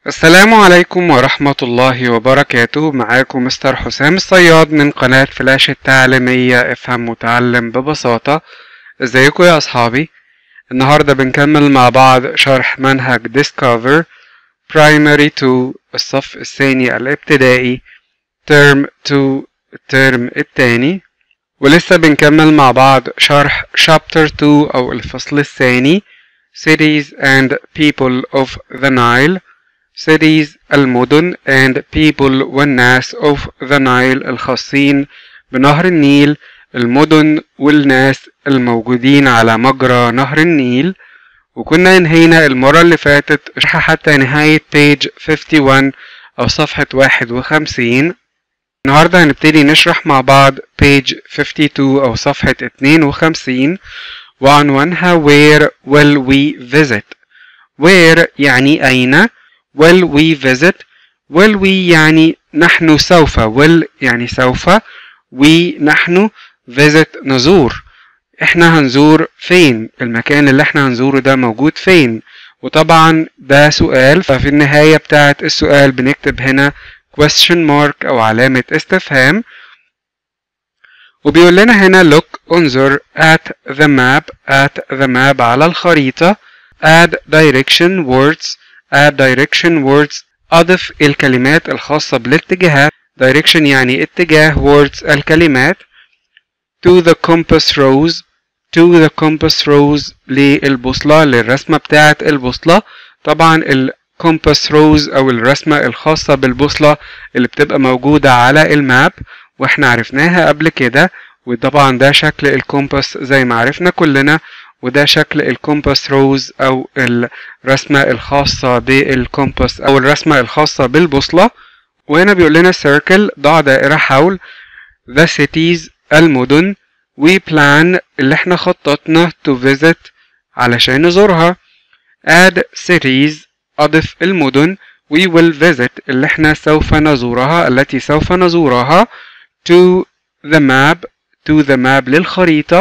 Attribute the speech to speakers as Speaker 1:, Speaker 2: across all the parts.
Speaker 1: السلام عليكم ورحمة الله وبركاته معاكم مستر حسام الصياد من قناة فلاش التعليمية افهم متعلم ببساطة ازيكم يا اصحابي النهاردة بنكمل مع بعض شرح منهج Discover Primary 2 الصف الثاني الابتدائي Term 2 الترم التاني ولسه بنكمل مع بعض شرح Chapter 2 أو الفصل الثاني Cities and People of the Nile cities المدن and people والناس of the Nile الخاصين بنهر النيل المدن والناس الموجودين على مجرى نهر النيل وكنا انهينا المرة اللي فاتت شرح حتى نهاية page 51 أو صفحة 51 النهاردة هنبتدي نشرح مع بعض page 52 أو صفحة 52 وعنوانها where will we visit where يعني أين will we visit will we يعني نحن سوف will يعني سوف we نحن visit نزور احنا هنزور فين المكان اللي احنا هنزوره ده موجود فين وطبعا ده سؤال ففي النهاية بتاعة السؤال بنكتب هنا question mark او علامة استفهام وبيقول لنا هنا look انظر at the map at the map على الخريطة add direction words add direction words أضف الكلمات الخاصة بالاتجاهات direction يعني اتجاه words الكلمات to the compass rose to the compass rose للبوصلة للرسمة بتاعة البوصلة طبعا الكومباس روز أو الرسمة الخاصة بالبوصلة اللي بتبقى موجودة على الماب واحنا عرفناها قبل كده وطبعا ده شكل الكومباس زي ما عرفنا كلنا وده شكل الكومباس روز أو الرسمة الخاصة بالكومباس أو الرسمة الخاصة بالبوصلة وهنا بيقول لنا circle ضع دائرة حول the cities المدن we plan اللي احنا خططنا to visit علشان نزورها add cities أضف المدن we will visit اللي احنا سوف نزورها التي سوف نزورها to the map to the map للخريطة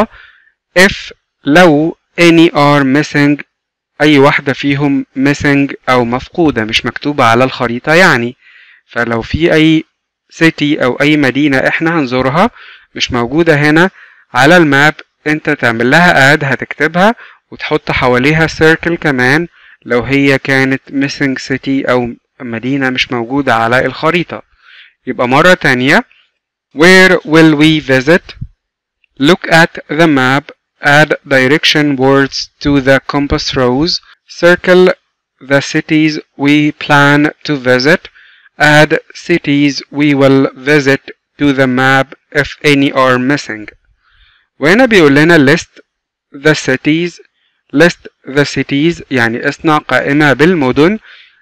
Speaker 1: if لو any are missing أي واحدة فيهم missing أو مفقودة مش مكتوبة على الخريطة يعني فلو في أي city أو أي مدينة احنا هنزورها مش موجودة هنا على الماب انت تعمل لها اد هتكتبها وتحط حواليها circle كمان لو هي كانت missing city أو مدينة مش موجودة على الخريطة يبقى مرة تانية where will we visit look at the map add direction words to the compass rose circle the cities we plan to visit add cities we will visit to the map if any are missing وهنا بيقول لنا list the cities list the cities يعني اصنع قائمة بالمدن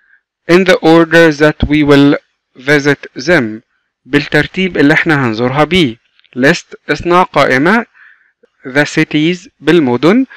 Speaker 1: in the order that we will visit them بالترتيب اللي احنا هنزورها بيه list اصنع قائمة the cities بالمدن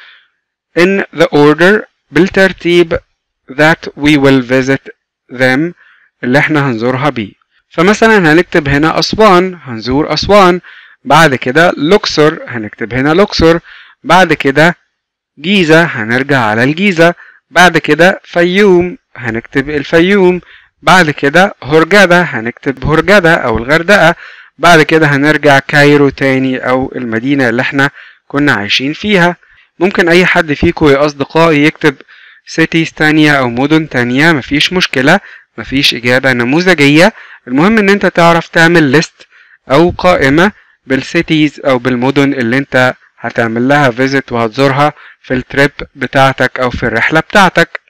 Speaker 1: in the order بالترتيب that we will visit them اللي احنا هنزورها بيه فمثلا هنكتب هنا أسوان هنزور أسوان بعد كده لوكسور هنكتب هنا لوكسور بعد كده جيزة هنرجع على الجيزة بعد كده فيوم هنكتب الفيوم بعد كده هرجدة هنكتب هرجدة أو الغردقة بعد كده هنرجع كايرو تاني أو المدينة اللي احنا كنا عايشين فيها ممكن أي حد فيكم يا أصدقائي يكتب cities تانية أو مدن تانية مفيش مشكلة مفيش إجابة نموذجية المهم إن أنت تعرف تعمل list أو قائمة بالسيتيز أو بالمدن اللي أنت هتعمل لها فيزيت وهتزورها في التريب بتاعتك أو في الرحلة بتاعتك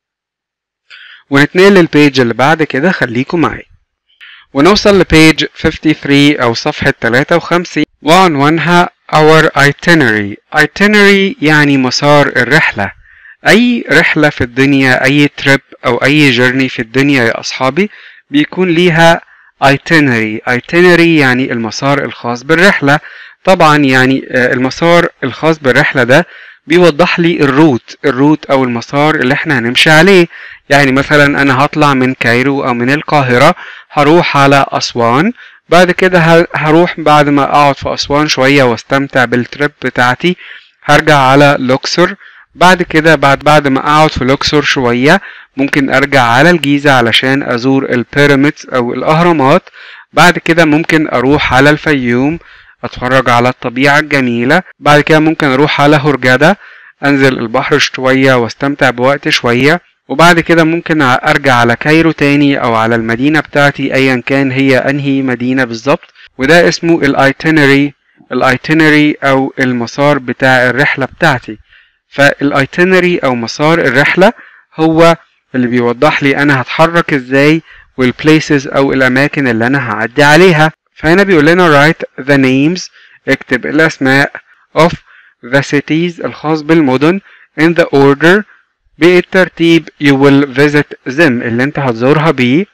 Speaker 1: ونتنقل للبيج اللي بعد كده خليكم معايا ونوصل لبيج 53 أو صفحة 53 وعنوانها our itinerary itinerary يعني مسار الرحلة أي رحلة في الدنيا أي تريب أو أي جيرني في الدنيا يا أصحابي بيكون ليها itinerary itinerary يعني المسار الخاص بالرحلة طبعا يعني المسار الخاص بالرحلة ده بيوضح لي الروت الروت او المسار اللي احنا هنمشي عليه يعني مثلا انا هطلع من كايرو او من القاهرة هروح على اسوان بعد كده هروح بعد ما اقعد في اسوان شوية واستمتع بالتريب بتاعتي هرجع على لوكسور بعد كده بعد بعد ما اقعد في لوكسور شوية ممكن ارجع على الجيزة علشان ازور البيراميدز او الاهرامات بعد كده ممكن اروح على الفيوم اتفرج على الطبيعة الجميلة بعد كده ممكن اروح على هرجدة انزل البحر شوية واستمتع بوقت شوية وبعد كده ممكن ارجع على كايرو تاني او على المدينة بتاعتي ايا كان هي انهي مدينة بالظبط وده اسمه الايتينري الايتينري او المسار بتاع الرحلة بتاعتي فالايتينري او مسار الرحلة هو اللي بيوضح لي انا هتحرك ازاي والبليسز او الاماكن اللي انا هعدي عليها فهنا بيقول لنا write the names اكتب الاسماء of the cities الخاص بالمدن in the order بالترتيب you will visit them اللي انت هتزورها بيه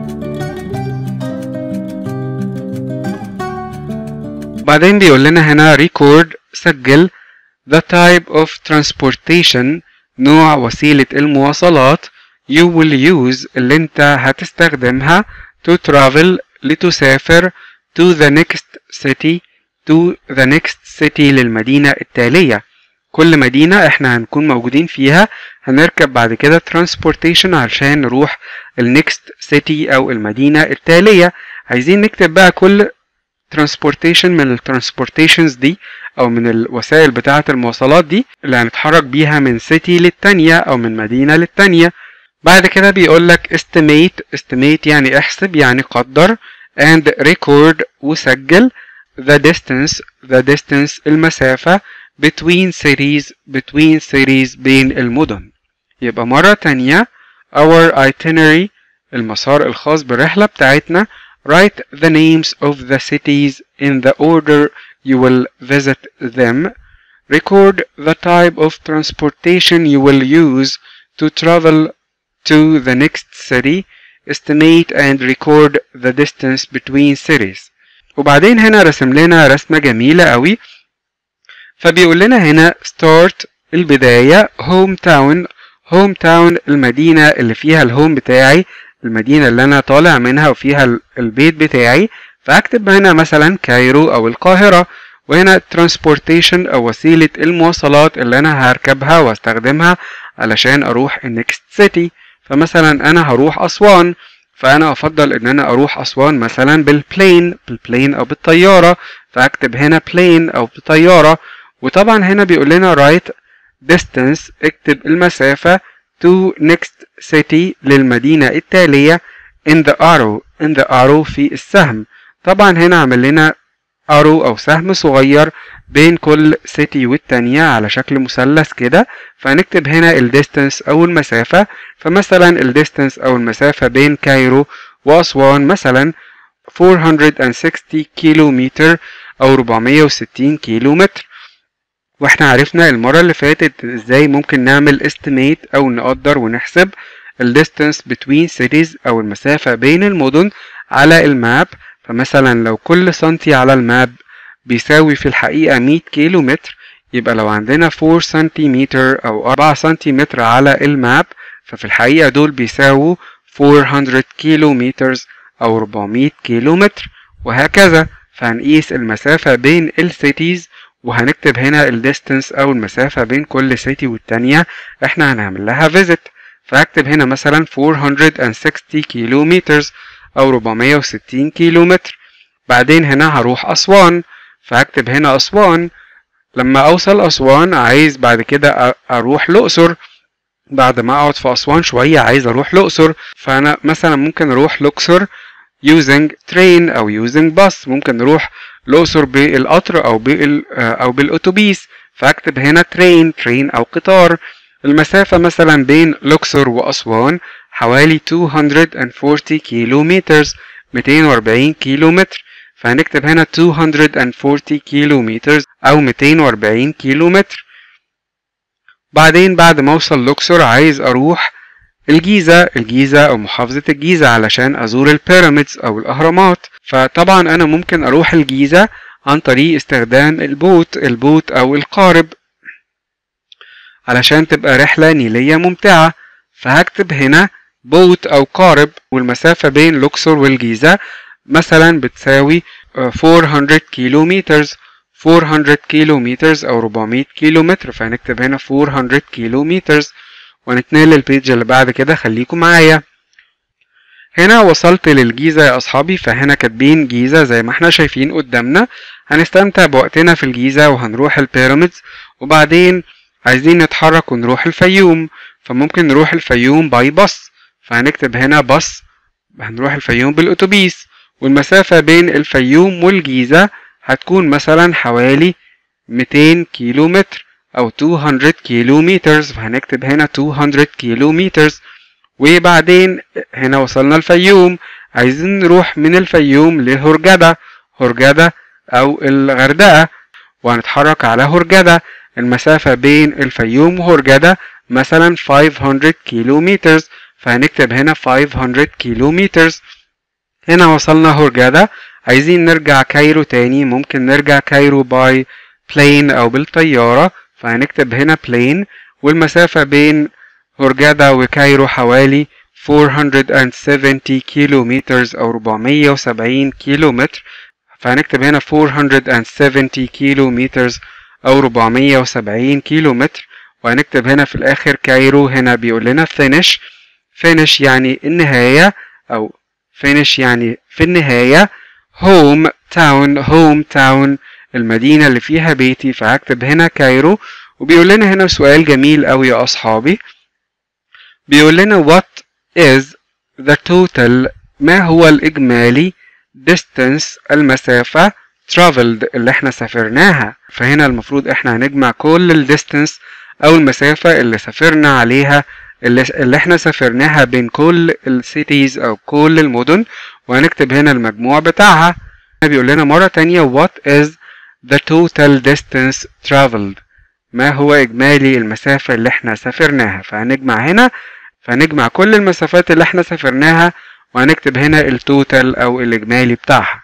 Speaker 1: بعدين بيقول لنا هنا record سجل the type of transportation نوع وسيلة المواصلات you will use اللي انت هتستخدمها to travel لتسافر to the next city to the next city للمدينة التالية كل مدينة احنا هنكون موجودين فيها هنركب بعد كده transportation عشان نروح ال next city او المدينة التالية عايزين نكتب بقى كل transportation من الترانسبورتيشنز دي او من الوسائل بتاعة المواصلات دي اللي هنتحرك بيها من سيتي للتانية او من مدينة للتانية بعد كده بيقول لك estimate estimate يعني احسب يعني قدر and record وسجل the distance the distance المسافة between cities between cities بين المدن يبقى مرة تانية our itinerary المسار الخاص بالرحلة بتاعتنا write the names of the cities in the order you will visit them record the type of transportation you will use to travel to the next city estimate and record the distance between cities وبعدين هنا رسم لنا رسمة جميلة قوي فبيقول لنا هنا start البداية home town home town المدينة اللي فيها الهوم بتاعي المدينة اللي أنا طالع منها وفيها البيت بتاعي فأكتب هنا مثلا كايرو أو القاهرة وهنا transportation أو وسيلة المواصلات اللي أنا هركبها واستخدمها علشان أروح النكست سيتي فمثلا أنا هروح أسوان فأنا أفضل إن أنا أروح أسوان مثلا بالبلين بالبلين أو بالطيارة فأكتب هنا بلين أو بطيارة وطبعا هنا بيقول لنا write distance اكتب المسافة to next city للمدينة التالية in the arrow in the arrow في السهم طبعا هنا عمل لنا arrow أو سهم صغير بين كل city والتانية على شكل مثلث كده فهنكتب هنا ال distance أو المسافة فمثلا ال distance أو المسافة بين كايرو وأسوان مثلا 460 كيلو متر أو 460 كيلو متر واحنا عرفنا المرة اللي فاتت ازاي ممكن نعمل estimate او نقدر ونحسب ال distance between cities او المسافة بين المدن على الماب فمثلا لو كل سنتي على الماب بيساوي في الحقيقة 100 كيلو متر يبقى لو عندنا 4 سنتيمتر او 4 سنتيمتر على الماب ففي الحقيقة دول بيساووا 400 كيلو مترز او 400 كيلو متر وهكذا فهنقيس المسافة بين السيتيز وهنكتب هنا ال distance أو المسافة بين كل سيتي والتانية احنا هنعمل لها visit فهكتب هنا مثلا 460 كيلو مترز أو 460 كيلو متر بعدين هنا هروح أسوان فهكتب هنا أسوان لما أوصل أسوان عايز بعد كده أروح الأقصر بعد ما أقعد في أسوان شوية عايز أروح الأقصر فأنا مثلا ممكن أروح الأقصر using train أو using bus ممكن نروح الأقصر بالقطر أو بال أو بالأتوبيس فأكتب هنا train train أو قطار المسافة مثلا بين الأقصر وأسوان حوالي 240 كيلو مترز 240 كيلو متر فهنكتب هنا 240 كيلو مترز أو 240 كيلو متر بعدين بعد ما أوصل الأقصر عايز أروح الجيزة الجيزة أو محافظة الجيزة علشان أزور البيراميدز أو الأهرامات فطبعا أنا ممكن أروح الجيزة عن طريق استخدام البوت البوت أو القارب علشان تبقى رحلة نيلية ممتعة فهكتب هنا بوت أو قارب والمسافة بين الأقصر والجيزة مثلا بتساوي 400 كيلو مترز 400 كيلو مترز أو 400 كيلو متر فهنكتب هنا 400 كيلو مترز ونتنقل للبيج اللي بعد كده خليكم معايا هنا وصلت للجيزة يا أصحابي فهنا كاتبين جيزة زي ما احنا شايفين قدامنا هنستمتع بوقتنا في الجيزة وهنروح البيراميدز وبعدين عايزين نتحرك ونروح الفيوم فممكن نروح الفيوم باي باص فهنكتب هنا باص هنروح الفيوم بالأتوبيس والمسافة بين الفيوم والجيزة هتكون مثلا حوالي 200 كيلو متر أو 200 كيلو مترز فهنكتب هنا 200 كيلو مترز وبعدين هنا وصلنا الفيوم عايزين نروح من الفيوم لهرجدة هرجدة أو الغردقة وهنتحرك على هرجدة المسافة بين الفيوم وهرجدة مثلا 500 كيلو مترز فهنكتب هنا 500 كيلو مترز هنا وصلنا هرجدة عايزين نرجع كايرو تاني ممكن نرجع كايرو باي بلين أو بالطيارة فهنكتب هنا بلين والمسافة بين هرجدة وكايرو حوالي 470 كيلو مترز أو 470 كيلو متر فهنكتب هنا 470 كيلو مترز أو 470 كيلو متر وهنكتب هنا في الآخر كايرو هنا بيقول لنا finish finish يعني النهاية أو finish يعني في النهاية home town home town المدينة اللي فيها بيتي فهكتب هنا كايرو وبيقول لنا هنا سؤال جميل أوي يا أصحابي بيقول لنا what is the total ما هو الإجمالي distance المسافة traveled اللي احنا سافرناها فهنا المفروض احنا هنجمع كل الديستنس او المسافة اللي سافرنا عليها اللي, اللي احنا سافرناها بين كل السيتيز او كل المدن وهنكتب هنا المجموع بتاعها بيقول لنا مرة تانية what is the total distance traveled ما هو إجمالي المسافة اللي احنا سافرناها فهنجمع هنا فهنجمع كل المسافات اللي احنا سافرناها وهنكتب هنا التوتال أو الإجمالي بتاعها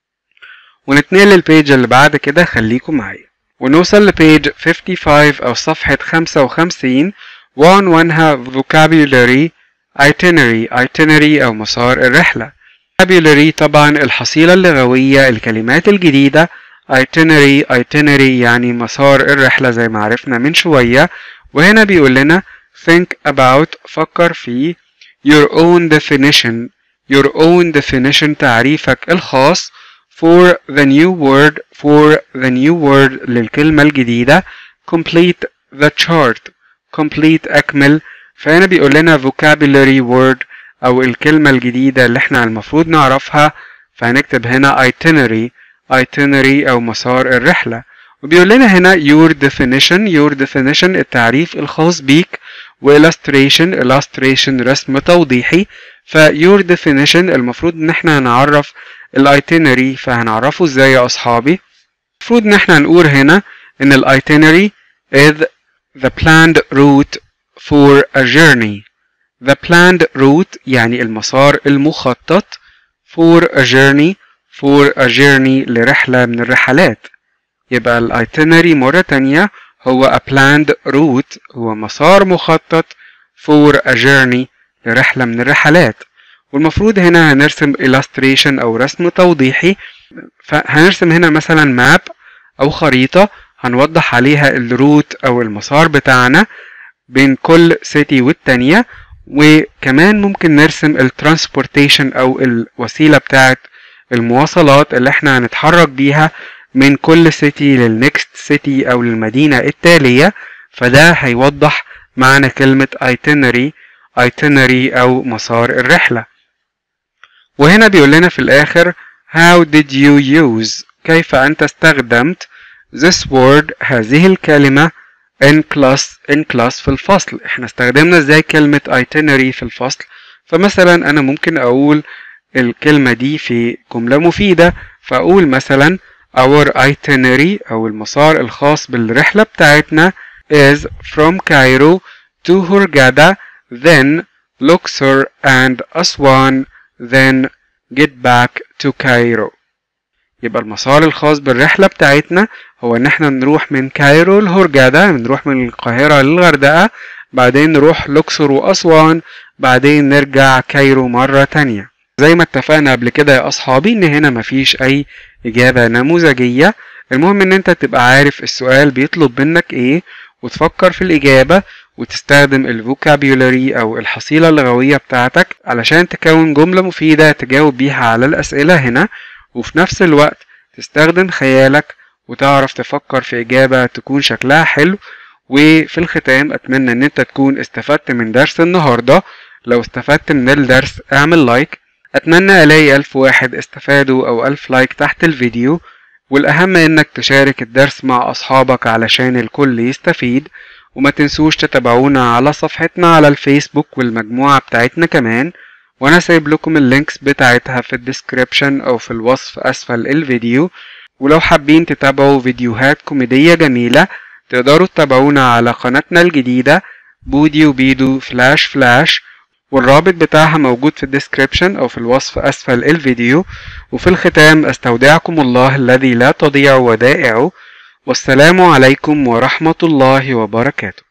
Speaker 1: ونتنقل للبيج اللي بعد كده خليكم معايا ونوصل لبيج 55 أو صفحة 55 وعنوانها vocabulary itinerary itinerary أو مسار الرحلة vocabulary طبعا الحصيلة اللغوية الكلمات الجديدة itinerary itinerary يعني مسار الرحلة زي ما عرفنا من شوية وهنا بيقول لنا think about فكر في your own definition your own definition تعريفك الخاص for the new word for the new word للكلمة الجديدة complete the chart complete أكمل فهنا بيقول لنا vocabulary word أو الكلمة الجديدة اللي احنا المفروض نعرفها فهنكتب هنا itinerary itinerary أو مسار الرحلة وبيقول لنا هنا your definition your definition التعريف الخاص بيك و illustration illustration رسم توضيحي ف your definition المفروض ان احنا هنعرف الايتينري فهنعرفه ازاي يا اصحابي المفروض ان احنا هنقول هنا ان الايتينري is the planned route for a journey the planned route يعني المسار المخطط for a journey for a journey لرحلة من الرحلات يبقى الايتينري مرة تانية هو a planned route هو مسار مخطط for a journey لرحلة من الرحلات والمفروض هنا هنرسم illustration أو رسم توضيحي فهنرسم هنا مثلا ماب أو خريطة هنوضح عليها الروت أو المسار بتاعنا بين كل سيتي والتانية وكمان ممكن نرسم الترانسبورتيشن أو الوسيلة بتاعت المواصلات اللي احنا هنتحرك بيها من كل سيتي للنكست سيتي أو للمدينة التالية فده هيوضح معنى كلمة itinerary itinerary أو مسار الرحلة وهنا بيقول لنا في الآخر how did you use كيف أنت استخدمت this word هذه الكلمة in class in class في الفصل احنا استخدمنا ازاي كلمة itinerary في الفصل فمثلا أنا ممكن أقول الكلمة دي في جملة مفيدة فأقول مثلا our itinerary أو المسار الخاص بالرحلة بتاعتنا is from Cairo to Hurghada then Luxor and Aswan then get back to Cairo يبقى المسار الخاص بالرحلة بتاعتنا هو ان احنا نروح من كايرو لهرجادة نروح من القاهرة للغردقة بعدين نروح لوكسور وأسوان بعدين نرجع كايرو مرة تانية زي ما اتفقنا قبل كده يا أصحابي إن هنا مفيش أي إجابة نموذجية المهم ان انت تبقى عارف السؤال بيطلب منك ايه وتفكر في الإجابة وتستخدم الفوكابيولاري أو الحصيلة اللغوية بتاعتك علشان تكون جملة مفيدة تجاوب بيها على الأسئلة هنا وفي نفس الوقت تستخدم خيالك وتعرف تفكر في إجابة تكون شكلها حلو وفي الختام أتمنى إن أنت تكون استفدت من درس النهاردة لو استفدت من الدرس اعمل لايك أتمنى ألاقي ألف واحد استفادوا أو ألف لايك تحت الفيديو والأهم إنك تشارك الدرس مع أصحابك علشان الكل يستفيد وما تنسوش تتابعونا على صفحتنا على الفيسبوك والمجموعة بتاعتنا كمان وأنا سايب لكم اللينكس بتاعتها في الديسكريبشن أو في الوصف أسفل الفيديو ولو حابين تتابعوا فيديوهات كوميدية جميلة تقدروا تتابعونا على قناتنا الجديدة بودي وبيدو فلاش فلاش والرابط بتاعها موجود في الديسكريبشن أو في الوصف أسفل الفيديو وفي الختام أستودعكم الله الذي لا تضيع ودائعه والسلام عليكم ورحمة الله وبركاته